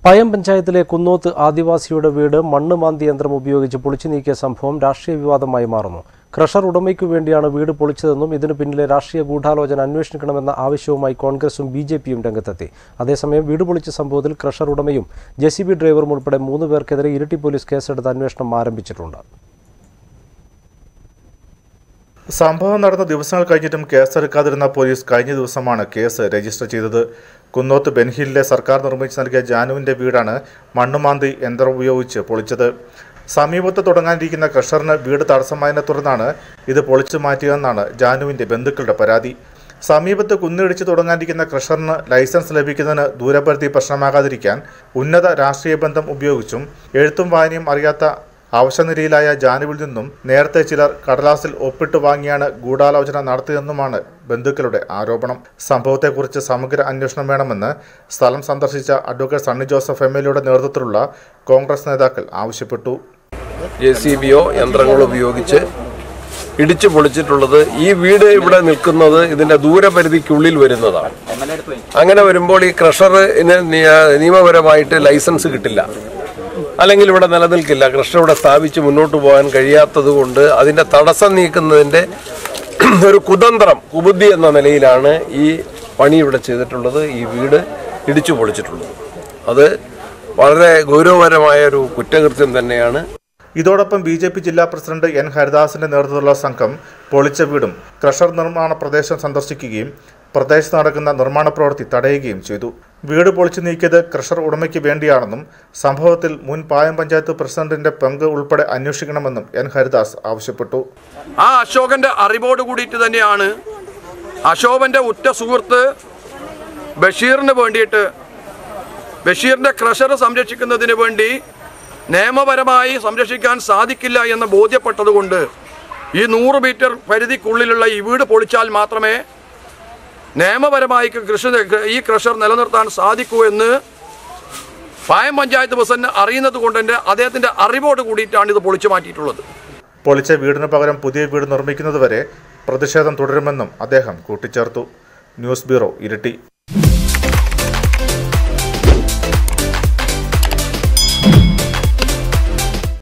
പയം പഞ്ചായത്തിലെ കുന്നോത്ത് ആദിവാസിയുടെ വീട് മണ്ണ് മാന്തി യന്ത്രം ഉപയോഗിച്ച് പൊളിച്ചു നീക്കിയ സംഭവം രാഷ്ട്രീയ വിവാദമായി മാറുന്നു ക്രഷർ ഉടമയ്ക്കു വേണ്ടിയാണ് വീട് പൊളിച്ചതെന്നും ഇതിനു പിന്നിലെ രാഷ്ട്രീയ ഗൂഢാലോചന അന്വേഷിക്കണമെന്ന ആവശ്യവുമായി കോൺഗ്രസും ബി ജെ പിയും രംഗത്തെത്തി അതേസമയം വീട് പൊളിച്ച സംഭവത്തിൽ ക്രഷർ ഉടമയും ജെ സി ബി ഡ്രൈവറും ഉൾപ്പെടെ മൂന്ന് പേർക്കെതിരെ ഇരിട്ടി പോലീസ് കേസെടുത്ത് അന്വേഷണം ആരംഭിച്ചിട്ടുണ്ട് സംഭവം നടന്ന ദിവസങ്ങൾ കഴിഞ്ഞിട്ടും കേസെടുക്കാതിരുന്ന പോലീസ് കഴിഞ്ഞ ദിവസമാണ് കേസ് രജിസ്റ്റർ ചെയ്തത് കുന്നോത്ത് ബെൻഹിലിലെ സർക്കാർ നിർമ്മിച്ചു നൽകിയ ജാനുവിന്റെ വീടാണ് മണ്ണുമാന്തി യന്ത്രം ഉപയോഗിച്ച് പൊളിച്ചത് സമീപത്ത് തുടങ്ങാനിരിക്കുന്ന ക്രഷറിന് വീട് തടസ്സമായതിനെ തുടർന്നാണ് ഇത് പൊളിച്ചു മാറ്റിയതെന്നാണ് ജാനുവിന്റെ ബന്ധുക്കളുടെ പരാതി സമീപത്ത് കുന്നിടിച്ച് തുടങ്ങാനിരിക്കുന്ന ക്രഷറിന് ലൈസൻസ് ലഭിക്കുന്നതിന് ദൂരപരിധി പ്രശ്നമാകാതിരിക്കാൻ ഉന്നത രാഷ്ട്രീയ ബന്ധം ഉപയോഗിച്ചും എഴുത്തും വായനയും അറിയാത്ത അവശനിലയിലായ ജാനുവിൽ നിന്നും നേരത്തെ ചിലർ കടലാസിൽ ഒപ്പിട്ട് വാങ്ങിയാണ് ഗൂഢാലോചന നടത്തിയതെന്നുമാണ് ബന്ധുക്കളുടെ ആരോപണം സംഭവത്തെക്കുറിച്ച് സമഗ്ര അന്വേഷണം വേണമെന്ന് സ്ഥലം സന്ദർശിച്ച advocate Sunny Joseph M L എയുടെ നേതൃത്വത്തിലുള്ള കോൺഗ്രസ് നേതാക്കൾ ആവശ്യപ്പെട്ടു ജെ സി ബിയോ യന്ത്രങ്ങൾ ഉപയോഗിച്ച് ഇടിച്ചു പൊളിച്ചിട്ടുള്ളത് ഈ വീട് ഇവിടെ നിൽക്കുന്നത് ഇതിന്റെ ദൂരപരിധിക്കുള്ളിൽ വരുന്നതാണ് അങ്ങനെ വരുമ്പോൾ ഈ ക്രഷറിന് നിയ- നിയമപരമായിട്ട് ലൈസൻസ് കിട്ടില്ല അല്ലെങ്കിൽ ഇവിടെ നിലനിൽക്കില്ല ക്രഷർ ഇവിടെ സ്ഥാപിച്ച് മുന്നോട്ട് പോകാൻ കഴിയാത്തത് കൊണ്ട് അതിന്റെ തടസ്സം നീക്കുന്നതിന്റെ ഒരു കുതന്ത്രം കുബുദ്ധി എന്ന നിലയിലാണ് ഈ പണി ഇവിടെ ചെയ്തിട്ടുള്ളത് ഈ വീട് ഇടിച്ചു പൊളിച്ചിട്ടുള്ളത് അത് വളരെ ഗൗരവപരമായ ഒരു കുറ്റകൃത്യം തന്നെയാണ് ഇതോടൊപ്പം ബി ജെ പി ജില്ലാ പ്രസിഡന്റ് എൻ ഹരിദാസിന്റെ നേതൃത്വത്തിലുള്ള സംഘം പൊളിച്ച വീടും ക്രഷർ നിർമ്മാണ പ്രദേശം സന്ദർശിക്കുകയും പ്രദേശത്ത് നടക്കുന്ന നിർമ്മാണ പ്രവൃത്തി തടയുകയും ചെയ്തു വീട് പൊളിച്ചു നീക്കിയത് ക്രഷർ ഉടമയ്ക്ക് വേണ്ടിയാണെന്നും സംഭവത്തിൽ മുൻ പായം പഞ്ചായത്ത് പ്രസിഡന്റിന്റെ പങ്ക് ഉൾപ്പെടെ അന്വേഷിക്കണമെന്നും എൻ ഹരിദാസ് ആവശ്യപ്പെട്ടു ആ അശോകന്റെ അറിവോട് കൂടിയിട്ട് തന്നെയാണ് അശോകന്റെ ഉറ്റ സുഹൃത്ത് ബഷീറിന് വേണ്ടിയിട്ട് ബഷീറിന്റെ ക്രഷർ സംരക്ഷിക്കുന്നതിന് വേണ്ടി നിയമപരമായി സംരക്ഷിക്കാൻ സാധിക്കില്ല എന്ന് ബോധ്യപ്പെട്ടതുകൊണ്ട് ഈ നൂറ് മീറ്റർ പരിധിക്കുള്ളിലുള്ള ഈ വീട് പൊളിച്ചാൽ മാത്രമേ നിയമപരമായി കൃഷി ഈ ക്രഷർ നിലനിർത്താൻ സാധിക്കൂ എന്ന് പായം പഞ്ചായത്ത് പ്രസിഡന്റ് അറിയുന്നത് കൊണ്ട് തന്നെ അദ്ദേഹത്തിന്റെ അറിവോട് കൂടിയിട്ടാണ് ഇത് പൊളിച്ചു മാറ്റിയിട്ടുള്ളത് പൊളിച്ച വീടിന് പകരം പുതിയ വീട് നിർമ്മിക്കുന്നതുവരെ പ്രതിഷേധം തുടരുമെന്നും അദ്ദേഹം കൂട്ടിച്ചേർത്തു ന്യൂസ് ബ്യൂറോ ഇരിട്ടി